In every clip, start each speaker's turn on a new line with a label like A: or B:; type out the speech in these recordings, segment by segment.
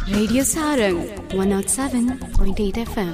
A: Radio Sarang 107.8 FM.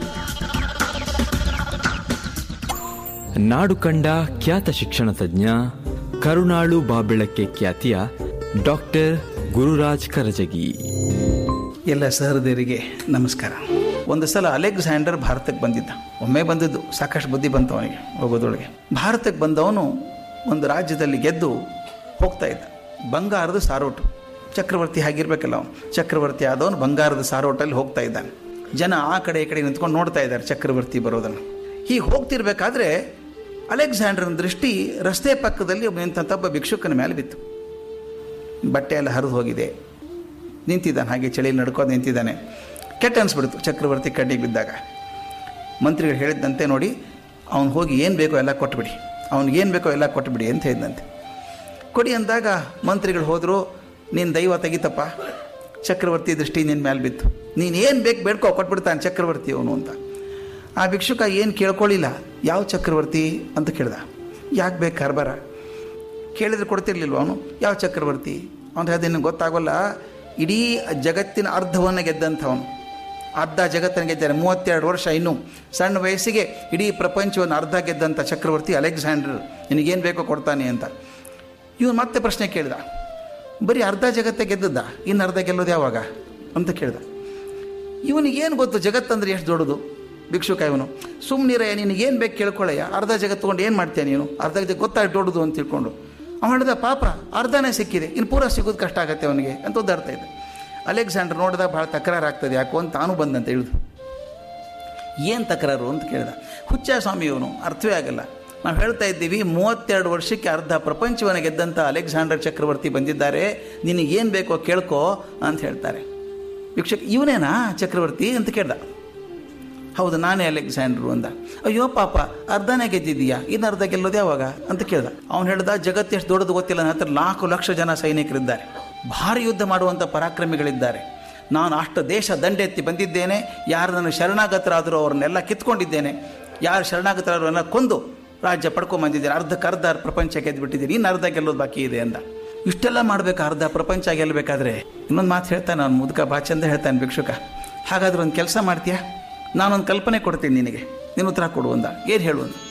B: ನಾಡು ಕಂಡ ಖ್ಯಾತ ಶಿಕ್ಷಣ ತಜ್ಞ ಕರುಣಾಳು ಬಾಬೆಳಕ್ಕೆ ಖ್ಯಾತಿಯ ಡಾಕ್ಟರ್ ಗುರುರಾಜ್ ಕರಜಗಿ
C: ಎಲ್ಲ ಸಹೃದಯರಿಗೆ ನಮಸ್ಕಾರ ಒಂದು ಸಲ ಅಲೆಕ್ಸಾಂಡರ್ ಭಾರತಕ್ಕೆ ಬಂದಿದ್ದ ಒಮ್ಮೆ ಬಂದಿದ್ದು ಸಾಕಷ್ಟು ಬುದ್ಧಿ ಬಂತು ಅವನಿಗೆ ಹೋಗೋದೊಳಗೆ ಭಾರತಕ್ಕೆ ಬಂದವನು ಒಂದು ರಾಜ್ಯದಲ್ಲಿ ಗೆದ್ದು ಹೋಗ್ತಾ ಇದ್ದ ಬಂಗಾರದ ಸಾರೋಟು ಚಕ್ರವರ್ತಿ ಆಗಿರ್ಬೇಕಲ್ಲ ಅವನು ಚಕ್ರವರ್ತಿ ಆದವನು ಬಂಗಾರದ ಸಾರೋಟಲ್ಲಿ ಹೋಗ್ತಾ ಇದ್ದಾನೆ ಜನ ಆ ಕಡೆ ಈ ಕಡೆ ನಿಂತ್ಕೊಂಡು ನೋಡ್ತಾ ಇದ್ದಾರೆ ಚಕ್ರವರ್ತಿ ಬರೋದನ್ನು ಹೀಗೆ ಹೋಗ್ತಿರ್ಬೇಕಾದ್ರೆ ಅಲೆಕ್ಸಾಂಡರ್ನ ದೃಷ್ಟಿ ರಸ್ತೆ ಪಕ್ಕದಲ್ಲಿ ಒಬ್ಬ ನಿಂತಂಥ ಒಬ್ಬ ಭಿಕ್ಷುಕನ ಮೇಲೆ ಬಿತ್ತು ಬಟ್ಟೆ ಎಲ್ಲ ಹರಿದು ಹೋಗಿದೆ ನಿಂತಿದ್ದಾನೆ ಹಾಗೆ ಚಳಿಯಲ್ಲಿ ನಡ್ಕೊಂಡು ನಿಂತಿದ್ದಾನೆ ಕೆಟ್ಟ ಅನಿಸ್ಬಿಡ್ತು ಚಕ್ರವರ್ತಿ ಕಡ್ಡಿಗೆ ಬಿದ್ದಾಗ ಮಂತ್ರಿಗಳು ಹೇಳಿದ್ದಂತೆ ನೋಡಿ ಅವ್ನು ಹೋಗಿ ಏನು ಬೇಕೋ ಎಲ್ಲ ಕೊಟ್ಬಿಡಿ ಅವ್ನಿಗೆ ಏನು ಬೇಕೋ ಎಲ್ಲ ಕೊಟ್ಬಿಡಿ ಅಂತ ಹೇಳಿದಂತೆ ಕೊಡಿ ಅಂದಾಗ ಮಂತ್ರಿಗಳು ಹೋದರು ನೀನು ದೈವ ತೆಗಿತಪ್ಪ ಚಕ್ರವರ್ತಿ ದೃಷ್ಟಿ ನಿನ್ನ ಮೇಲೆ ಬಿತ್ತು ನೀನು ಏನು ಬೇಕು ಬೇಡ್ಕೋ ಕೊಟ್ಬಿಡ್ತಾನೆ ಚಕ್ರವರ್ತಿ ಅವನು ಅಂತ ಆ ಭಿಕ್ಷುಕ ಏನು ಕೇಳ್ಕೊಳ್ಳಿಲ್ಲ ಯಾವ ಚಕ್ರವರ್ತಿ ಅಂತ ಕೇಳ್ದ ಯಾಕೆ ಬೇಕು ಕಾರ್ಬಾರ ಕೇಳಿದ್ರೆ ಕೊಡ್ತಿರ್ಲಿಲ್ವ ಅವನು ಯಾವ ಚಕ್ರವರ್ತಿ ಅವನು ಹೇಳ್ದೆ ನಿನಗೆ ಗೊತ್ತಾಗೋಲ್ಲ ಇಡೀ ಜಗತ್ತಿನ ಅರ್ಧವನ್ನು ಗೆದ್ದಂಥವನು ಅರ್ಧ ಜಗತ್ತನ್ನು ಗೆದ್ದಾನೆ ಮೂವತ್ತೆರಡು ವರ್ಷ ಇನ್ನು ಸಣ್ಣ ವಯಸ್ಸಿಗೆ ಇಡೀ ಪ್ರಪಂಚವನ್ನು ಅರ್ಧ ಗೆದ್ದಂಥ ಚಕ್ರವರ್ತಿ ಅಲೆಕ್ಸಾಂಡರ್ ನಿನಗೇನು ಬೇಕೋ ಕೊಡ್ತಾನೆ ಅಂತ ಇವನು ಮತ್ತೆ ಪ್ರಶ್ನೆ ಕೇಳಿದ ಬರೀ ಅರ್ಧ ಜಗತ್ತೇ ಗೆದ್ದದ್ದ ಇನ್ನು ಅರ್ಧ ಗೆಲ್ಲೋದು ಯಾವಾಗ ಅಂತ ಕೇಳ್ದ ಇವನಿಗೇನು ಗೊತ್ತು ಜಗತ್ತಂದ್ರೆ ಎಷ್ಟು ದೊಡ್ಡದು ಭಿಕ್ಷುಕ ಇವನು ಸುಮ್ಮನಿರಯ್ಯ ನಿನಗೇನು ಬೇಕು ಕೇಳ್ಕೊಳ್ಳಯ್ಯ ಅರ್ಧ ಜಗತ್ತು ತೊಗೊಂಡು ಏನು ಮಾಡ್ತೀಯ ನೀನು ಅರ್ಧ ಜಗತ್ತು ಗೊತ್ತಾಗಿ ದೊಡ್ಡದು ಅಂತ ತಿಳ್ಕೊಂಡು ಅವನು ಹೇಳಿದ ಪಾಪ ಅರ್ಧನೇ ಸಿಕ್ಕಿದೆ ಇನ್ನು ಪೂರ ಸಿಗೋದು ಕಷ್ಟ ಆಗತ್ತೆ ಅವನಿಗೆ ಅಂತ ಒದ್ದಾಡ್ತಾ ಇದ್ದ ಅಲೆಕ್ಸಾಂಡರ್ ನೋಡಿದಾಗ ಭಾಳ ತಕರಾರು ಆಗ್ತದೆ ಯಾಕೋ ಅಂತ ತಾನು ಬಂದಂತ ಹೇಳಿದು ಏನು ತಕರಾರು ಅಂತ ಕೇಳಿದ ಹುಚ್ಚ ಸ್ವಾಮಿ ಇವನು ಅರ್ಥವೇ ಆಗಲ್ಲ ನಾವು ಹೇಳ್ತಾ ಇದ್ದೀವಿ ಮೂವತ್ತೆರಡು ವರ್ಷಕ್ಕೆ ಅರ್ಧ ಪ್ರಪಂಚವನ್ನು ಗೆದ್ದಂಥ ಅಲೆಕ್ಸಾಂಡರ್ ಚಕ್ರವರ್ತಿ ಬಂದಿದ್ದಾರೆ ನಿನಗೇನು ಬೇಕೋ ಕೇಳ್ಕೋ ಅಂತ ಹೇಳ್ತಾರೆ ವೀಕ್ಷಕ ಇವನೇನಾ ಚಕ್ರವರ್ತಿ ಅಂತ ಕೇಳ್ದ ಹೌದು ನಾನೇ ಅಲೆಕ್ಸಾಂಡ್ರು ಅಂದ ಅಯ್ಯೋ ಪಾಪ ಅರ್ಧನೇ ಗೆದ್ದಿದ್ದೀಯಾ ಇನ್ನು ಅರ್ಧ ಗೆಲ್ಲೋದು ಯಾವಾಗ ಅಂತ ಕೇಳ್ದ ಅವ್ನು ಹೇಳ್ದ ಜಗತ್ತು ಎಷ್ಟು ದೊಡ್ಡದು ಗೊತ್ತಿಲ್ಲ ನನ್ನ ಹತ್ರ ನಾಲ್ಕು ಲಕ್ಷ ಜನ ಸೈನಿಕರಿದ್ದಾರೆ ಭಾರಿ ಯುದ್ಧ ಮಾಡುವಂಥ ಪರಾಕ್ರಮಿಗಳಿದ್ದಾರೆ ನಾನು ಅಷ್ಟು ದೇಶ ದಂಡೆತ್ತಿ ಬಂದಿದ್ದೇನೆ ಯಾರು ನನ್ನ ಶರಣಾಗತರಾದರೂ ಅವ್ರನ್ನೆಲ್ಲ ಕಿತ್ಕೊಂಡಿದ್ದೇನೆ ಯಾರು ಶರಣಾಗತರಾದ್ರನ್ನ ಕೊಂದು ರಾಜ್ಯ ಪಡ್ಕೊಂಬಂದಿದ್ದೇನೆ ಅರ್ಧಕ್ಕೆ ಅರ್ಧ ಪ್ರಪಂಚ ಗೆದ್ದುಬಿಟ್ಟಿದ್ದೀನಿ ಇನ್ನು ಅರ್ಧ ಗೆಲ್ಲೋದು ಬಾಕಿ ಇದೆ ಅಂದ ಇಷ್ಟೆಲ್ಲ ಮಾಡಬೇಕು ಅರ್ಧ ಪ್ರಪಂಚ ಗೆಲ್ಲಬೇಕಾದ್ರೆ ಇನ್ನೊಂದು ಮಾತು ಹೇಳ್ತಾನೆ ನಾನು ಮುದುಕ ಬಾಚಂದ ಹೇಳ್ತಾನೆ ಭಿಕ್ಷುಕ ಹಾಗಾದ್ರೆ ಒಂದು ಕೆಲಸ ಮಾಡ್ತೀಯಾ ನಾನೊಂದು ಕಲ್ಪನೆ ಕೊಡ್ತೀನಿ ನಿನಗೆ ನೀನು ಉತ್ತರ ಕೊಡು ಅಂದ ಏನು ಹೇಳು ಅಂದ